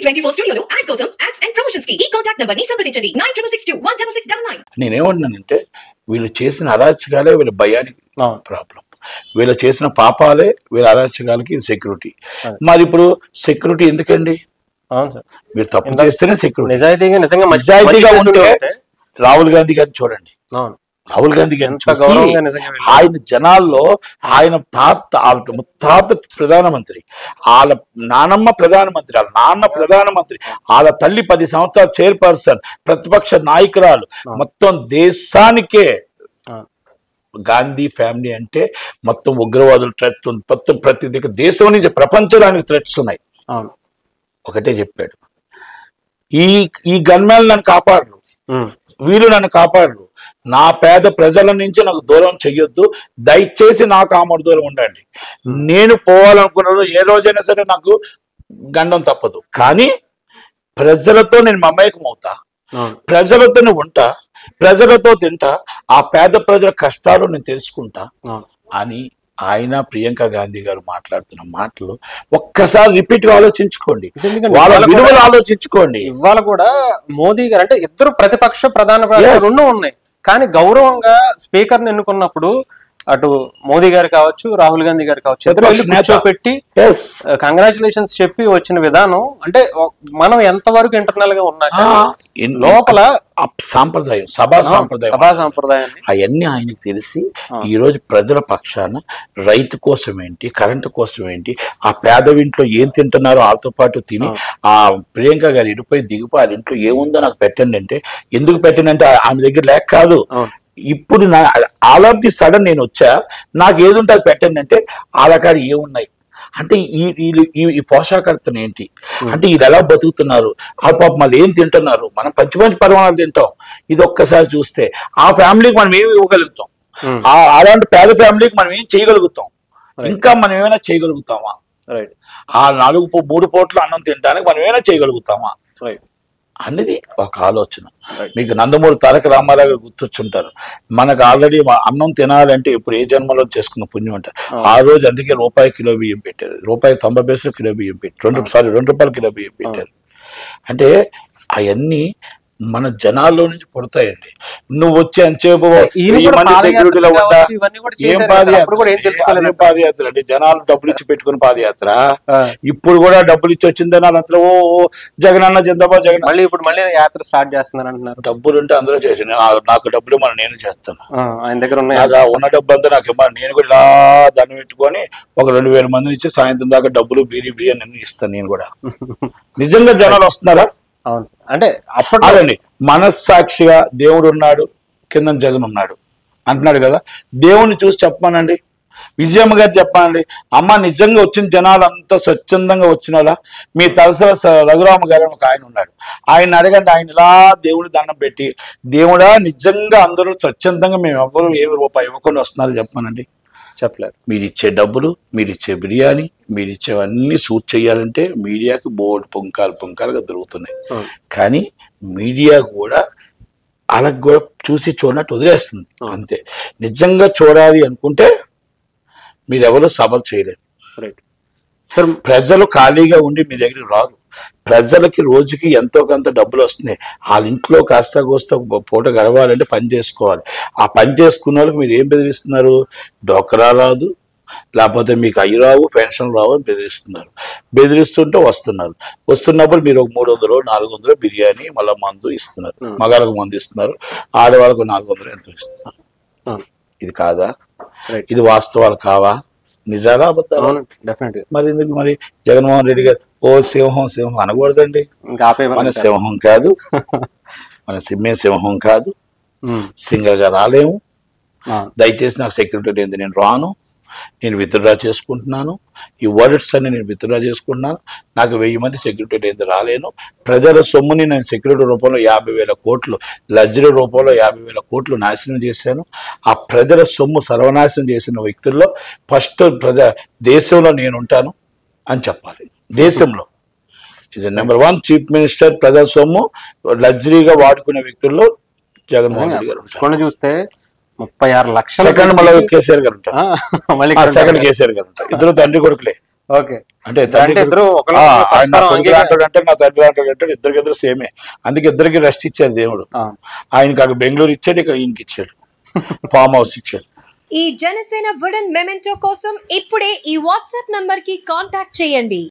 Twenty four స్టూడియోలో ad కోసం ads and promotions కి ఈ కాంటాక్ట్ నంబర్ ని సంప్రదించండి nine triple six two one double six double nine నేనేమంటున్నానంటే వీళ్ళు చేసిన అరాచకాలే వీళ్ళ భయానికి అవును. ప్రాబ్లం వీళ్ళు చేసిన పాపాలే వీళ్ళ అరాచకాలకి సెక్యూరిటీ అదే. మరి ఇప్పుడు సెక్యూరిటీ ఎందుకండి అవును సార్ మీరు తప్పు ఇంత- చేస్తేనే సెక్యూరిటీ నిజాయితీగా నిజంగా మంచి- నిజాయితీగా మంచి ఉంటే చేసుకుంటూ ఉంటే, రాహుల్ గాంధీ గారిని చూడండి అవును రాహుల్ గాంధీ గారిని ఎంత చూసి గౌరవంగా నిజంగా వెళ్ళారు. ఆయన జనాల్లో ఆయన తాత వాళ్ళ ముత్తాత ప్రధానమంత్రి వాళ్ళ నానమ్మ ప్రధానమంత్రి వాళ్ళ నాన్న ప్రధానమంత్రి వాళ్ళ తల్లి పది సంవత్సరాల చైర్పర్సన్ ప్రతిపక్ష నాయకురాలు మొత్తం దేశానికే అవును. గాంధీ ఫ్యామిలీ అంటే మొత్తం ఉగ్రవాదులు థ్రెట్ మొత్తం ప్రతి దిక్కు దేశం నుంచి ప్రపంచడానికి థ్రెట్స్ ఉన్నాయి అవును ఒకటే చెప్పాడు ఈ ఈ గన్మ్యాన్ నన్ను కాపాడరు ఉమ్. వీళ్ళు నన్ను కాపాడరు నా పేద ప్రజల నుంచి నాకు దూరం చెయ్యొద్దు దయచేసి నాకు ఆమోడు దూరం ఉండండి నేను పోవాలనుకున్నాను ఏ రోజైనా సరే నాకు గండం తప్పదు కానీ ప్రజలతో నేను మమేకం అవుతా అవును ప్రజలతో నేను ఉంటా ప్రజలతో తింటా ఆ పేద ప్రజల కష్టాలు నేను తెలుసుకుంటా అవును అని ఆయన ప్రియాంక గాంధీ గారు మాట్లాడుతున్న మాటలు ఒక్కసారి రిపీట్ గా ఆలోచించుకోండి ఎందుకంటే వాళ్ళ ఇవాళ విలువలు కూడా- ఆలోచించుకోండి ఇవాళ కూడా మోదీ గారు అంటే ఇద్దరు ప్రతిపక్ష ప్రధాన ప్రధాని Yes. రెండు ఉన్నాయి కానీ గౌరవంగా స్పీకర్ ఎన్నుకున్నప్పుడు అటు మోదీ గారు కావచ్చు రాహుల్ గాంధీ గారు కావచ్చు ఇద్దరు వెళ్ళి ప్రతిపక్ష నేత. కూర్చోపెట్టి ఎస్ కంగ్రాచులేషన్స్ చెప్పి వచ్చిన విధానం అంటే ఒ- మనం ఎంతవరకు ఇంటర్నల్ గా ఉన్నా కానీ లోపల సాంప్రదాయం సభా సాంప్రదాయం సభా సాంప్రదాయాన్ని అవన్నీ ఆయనకు తెలిసి ఈ రోజు ప్రజల పక్షాన రైతు కోసం ఏంటి కరెంటు కోసం ఏంటి ఆ పేద ఇంట్లో ఏం తింటున్నారో వాళ్ళతో పాటు తిని ఆ ప్రియాంక గారి ఇడిపోయి దిగిపోయి వాళ్ళ ఇంట్లో ఏముందో నాకు పెట్టండి అంటే ఎందుకు పెట్టండి అంటే ఆమె దగ్గర లేక కాదు అవును. ఇప్పుడు నా ఆల్ ఆఫ్ ది సడన్ నేను వచ్చా నాకు ఏది ఉంటే అది పెట్టండి అంటే వాళ్ళ కాడ ఏమున్నాయి అంటే ఈ వీళ్ళు ఈ- ఈ పోషాకర్తను ఏంటి అంటే వీళ్ళు ఎలా బతుకుతున్నారు ఆ పాప మళ్ళీ ఏం తింటున్నారు మనం పంచి పంచి పరిమాణాలు తింటాం ఇది ఒక్కసారి చూస్తే ఆ ఫ్యామిలీకి మనం ఏమి ఇవ్వగలుగుతాం Hmm. ఆ అలాంటి పేద ఫ్యామిలీకి మనం ఏం చేయగలుగుతాం ఇంకా మనం ఏమైనా చేయగలుగుతామా రైట్ ఆ నాలుగు పూ- మూడు పూట్ల అన్నం తినడానికి మనం ఏమైనా చేయగలుగుతామా రైట్ అనేది ఒక ఆలోచన మీకు నందమూరి తారక రామారావు గారు గుర్తొచ్చుంటారు మనకు ఆల్రెడీ అన్నం తినాలంటే ఇప్పుడు ఏ జన్మలో చేసుకున్న పుణ్యం అంటారు ఆ రోజు అందుకే రూపాయి కిలో బియ్యం పెట్టారు రూపాయి తొంభై పైసలు కిలో బియ్యం పెట్టి రెండు సారీ రెండు రూపాయలు కిలో బియ్యం పెట్టారు అంటే అవన్నీ మన జనాల్లో నుంచి పుడతాయండి నువ్వు వచ్చి అంచేపు ఈయన వెయ్యి కూడా మంది పాదయాత్ర సెక్యూరిటీలో ఉంటా కావచ్చు, ఇవన్నీ కూడా ఏం చేశారు కదా, అప్పుడు కూడా ఏం పాదయాత్ర తెలుసుకోలేదు. అదే పాదయాత్ర అండి జనాలు డబ్బులు ఇచ్చి పెట్టుకుని పాదయాత్ర ఆ. ఇప్పుడు కూడా డబ్బులు ఇచ్చి వచ్చింది జనాలు అంతా ఓ ఓ, జగనన్న జిందాబాద్ జగన్ మళ్ళీ ఇప్పుడు మళ్ళీ యాత్ర స్టార్ట్ చేస్తున్నారు అంటున్నారు డబ్బులు ఉంటే అందరూ చేసి నా- నాకు డబ్బులు మనం నేను చేస్తాను ఆ, ఆయన దగ్గర ఉన్నాయి నాకు ఆ ఉన్న డబ్బు అంతా నాకు ఇవ్వాలి నేను కూడా ఇలా దండం పెట్టుకొని ఒక రెండు వేల మందిని ఇచ్చి సాయంత్రం దాకా డబ్బులు బీరీ బిర్యానీ అన్ని ఇస్తాను నేను కూడా నిజంగా జనాలు వస్తున్నారా అవును అంటే అప్పట్లో అదండి మనస్సాక్షిగా దేవుడు ఉన్నాడు కింద జగన్ ఉన్నాడు అంటున్నాడు కదా దేవుణ్ణి చూసి చెప్పమానండి విజయమ్మ గారు చెప్పానండి అమ్మ నిజంగా వచ్చిన జనాలు అంతా స్వచ్ఛందంగా వచ్చిన మీ తలసల స- రఘురామ గారు అని ఒక ఆయన ఉన్నాడు ఆయన అడగండి ఆయన ఇలా దేవుని దండం పెట్టి దేవుడా నిజంగా అందరూ స్వచ్ఛందంగా మేము ఎవ్వరూ ఏమి రూపాయి ఇవ్వకుండా వస్తున్నారు చెప్పానండి చెప్పలేరు మీరు ఇచ్చే డబ్బులు మీరు ఇచ్చే బిర్యానీ మీరు ఇచ్చేవన్నీ షూట్ చేయాలంటే మీడియాకి బోర్డు పుంకాలు పుంకాలుగా దొరుకుతున్నాయి అవును. కానీ మీడియా కూడా వాళ్ళకి కూడా చూసి చూడనట్టు వదిలేస్తుంది అంతే నిజంగా చూడాలి అనుకుంటే మీరు ఎవరు సభలు చేయలేరు రైట్ సార్ ప్రజలు ఖాళీగా ఉండి మీ దగ్గరికి రారు ప్రజలకి రోజుకి ఎంతో కొంత డబ్బులు వస్తున్నాయి వాళ్ళ ఇంట్లో కాస్త కోస్త ఒక పూట గడవాలంటే పని చేసుకోవాలి ఆ పని చేసుకున్న వాళ్ళకి మీరు ఏం బెదిరిస్తున్నారు డోకరా రాదు లేకపోతే మీకు అయ్యి రావు పెన్షన్ రావు అని బెదిరిస్తున్నారు బెదిరిస్తుంటే వస్తున్నారు వస్తున్నప్పుడు మీరు ఒక మూడు వందలు నాలుగు వందలు బిర్యానీ మళ్ళీ మందు ఇస్తున్నారు మగాళ్ళకు మందు ఇస్తున్నారు ఆడవాళ్ళకు నాలుగు వందలు ఎంతో ఇస్తున్నారు అవును ఇది కాదా రైట్ ఇది వాస్తవాలు కావా నిజాలా అబద్ధాలా అవును డెఫినెట్ గా మరి ఎందుకు మరి జగన్మోహన్ రెడ్డి గారు ఓ సింహం సింహం అనకూడదండి ఇంకా ఆపే మన సింహం కాదు మన సింహం సింహం కాదు సింగల్ గా రాలేము దయచేసి నాకు సెక్యూరిటీ లేదు నేను రాను నేను విత్డ్రా చేసుకుంటున్నాను ఈ వర్డ్స్ అన్ని నేను విత్డ్రా చేసుకుంటున్నాను నాకు వెయ్యి మంది సెక్యూరిటీ లేదు రాలేను ప్రజల సొమ్ముని నేను సెక్యూరిటీ రూపంలో యాభై వేల కోట్లు లగ్జరీ రూపంలో యాభై వేల కోట్లు నాశనం చేశాను ఆ ప్రజల సొమ్ము సర్వనాశనం చేసిన వ్యక్తుల్లో ఫస్ట్ ప్రజ దేశంలో నేను ఉంటాను అని చెప్పాలి దేశంలో ఇది నెంబర్ వన్ చీఫ్ మినిస్టర్ ప్రజల సొమ్ము లగ్జరీగా వాడుకునే వ్యక్తుల్లో జగన్మోహన్ రెడ్డి గారు ఉంటారు కొన్ని చూస్తే ముప్పై ఆరు లక్షల సెకండ్ మళ్ళీ కేసీఆర్ గారు ఉంటారు ఆ, మళ్ళీ ఆ ఇక్కడ సెకండ్ కేసీఆర్ గారు ఉంటారు ఇద్దరు తండ్రి కొడుకులే ఓకే అంటే అంటే తండ్రి ఇద్దరు ఆ, ఒకళ్ళ ఆయన నా పరస్పరం కొడుకు అంగీకారం- అంటాడు అంటే నా తండ్రి అంటాడు అంటే ఇద్దరికి ఇద్దరు సేమే అందుకే ఇద్దరికి రెస్ట్ ఇచ్చాడు దేవుడు ఆ, ఆయనకి అక్కడ బెంగళూరు ఇచ్చాడు ఇక్కడ ఈయనకి ఇచ్చాడు ఫామ్ హౌస్ ఇచ్చాడు ఈ జనసేన వుడెన్ మెమెంటో కోసం ఇప్పుడే ఈ వాట్సాప్ నంబర్ కి కాంటాక్ట్ చేయండి